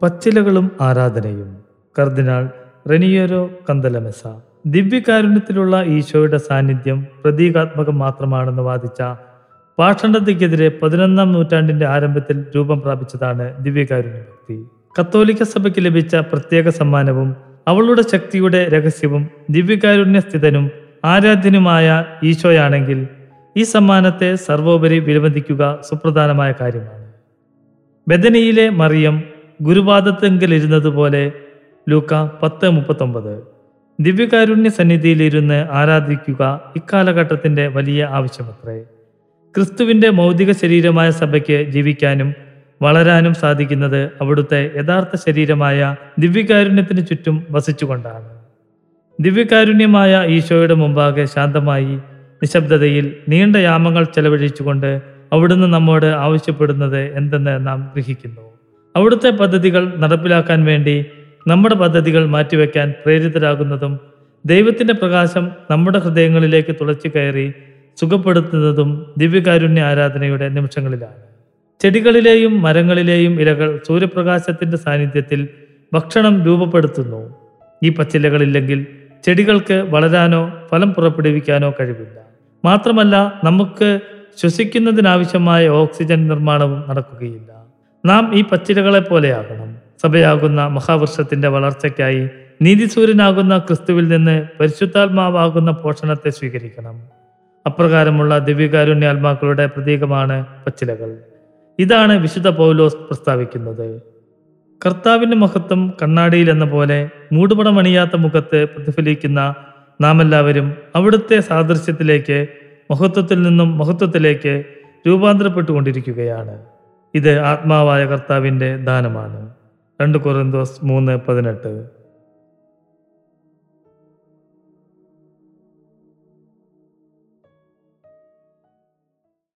പച്ചിലകളും ആരാധനയും കർദിനാൾ റെനിയോരോ കന്തലമെസ ദിവ്യകാരുണ്യത്തിലുള്ള ഈശോയുടെ സാന്നിധ്യം പ്രതീകാത്മകം മാത്രമാണെന്ന് വാദിച്ച പാഷണ്ഡതയ്ക്കെതിരെ പതിനൊന്നാം നൂറ്റാണ്ടിന്റെ ആരംഭത്തിൽ രൂപം പ്രാപിച്ചതാണ് ദിവ്യകാരുണ്യ ഭക്തി കത്തോലിക്ക സഭയ്ക്ക് ലഭിച്ച പ്രത്യേക സമ്മാനവും അവളുടെ ശക്തിയുടെ രഹസ്യവും ദിവ്യകാരുണ്യ സ്ഥിതനും ആരാധ്യനുമായ ഈശോയാണെങ്കിൽ ഈ സമ്മാനത്തെ സർവോപരി വിലമതിക്കുക സുപ്രധാനമായ കാര്യമാണ് ബദനിയിലെ മറിയം ഗുരുപാദത്തെങ്കിലിരുന്നതുപോലെ ലൂക്ക പത്ത് മുപ്പത്തൊമ്പത് ദിവ്യകാരുണ്യ സന്നിധിയിലിരുന്ന് ആരാധിക്കുക ഇക്കാലഘട്ടത്തിന്റെ വലിയ ആവശ്യമത്രേ ക്രിസ്തുവിന്റെ മൗതിക ശരീരമായ സഭയ്ക്ക് ജീവിക്കാനും വളരാനും സാധിക്കുന്നത് അവിടുത്തെ യഥാർത്ഥ ശരീരമായ ദിവ്യകാരുണ്യത്തിന് ചുറ്റും വസിച്ചുകൊണ്ടാണ് ദിവ്യകാരുണ്യമായ ഈശോയുടെ മുമ്പാകെ ശാന്തമായി നിശബ്ദതയിൽ നീണ്ട യാമങ്ങൾ ചെലവഴിച്ചുകൊണ്ട് അവിടുന്ന് നമ്മോട് ആവശ്യപ്പെടുന്നത് എന്തെന്ന് നാം ഗ്രഹിക്കുന്നു അവിടുത്തെ പദ്ധതികൾ നടപ്പിലാക്കാൻ വേണ്ടി നമ്മുടെ പദ്ധതികൾ മാറ്റിവെക്കാൻ പ്രേരിതരാകുന്നതും ദൈവത്തിന്റെ പ്രകാശം നമ്മുടെ ഹൃദയങ്ങളിലേക്ക് തുളച്ചു കയറി സുഖപ്പെടുത്തുന്നതും ദിവ്യകാരുണ്യ ആരാധനയുടെ നിമിഷങ്ങളിലാണ് ചെടികളിലെയും മരങ്ങളിലെയും ഇലകൾ സൂര്യപ്രകാശത്തിന്റെ സാന്നിധ്യത്തിൽ ഭക്ഷണം രൂപപ്പെടുത്തുന്നു ഈ പച്ചിലകളില്ലെങ്കിൽ ചെടികൾക്ക് വളരാനോ ഫലം പുറപ്പെടുവിക്കാനോ കഴിവില്ല മാത്രമല്ല നമുക്ക് ശ്വസിക്കുന്നതിനാവശ്യമായ ഓക്സിജൻ നിർമ്മാണവും നടക്കുകയില്ല നാം ഈ പച്ചിലകളെ പോലെയാകണം സഭയാകുന്ന മഹാവൃക്ഷത്തിന്റെ വളർച്ചയ്ക്കായി നീതിസൂര്യനാകുന്ന ക്രിസ്തുവിൽ നിന്ന് പരിശുദ്ധാത്മാവാകുന്ന പോഷണത്തെ സ്വീകരിക്കണം അപ്രകാരമുള്ള ദിവ്യകാരുണ്യാത്മാക്കളുടെ പ്രതീകമാണ് പച്ചിലകൾ ഇതാണ് വിശുദ്ധ പൗലോസ് പ്രസ്താവിക്കുന്നത് കർത്താവിന്റെ മഹത്വം കണ്ണാടിയിൽ എന്ന പോലെ മൂടുപടമണിയാത്ത മുഖത്ത് പ്രതിഫലിക്കുന്ന നാം എല്ലാവരും അവിടുത്തെ സാദൃശ്യത്തിലേക്ക് മഹത്വത്തിൽ നിന്നും മഹത്വത്തിലേക്ക് രൂപാന്തരപ്പെട്ടുകൊണ്ടിരിക്കുകയാണ് ഇത് ആത്മാവായ കർത്താവിന്റെ ദാനമാണ് രണ്ട് കൊറിന്തോസ് മൂന്ന് പതിനെട്ട്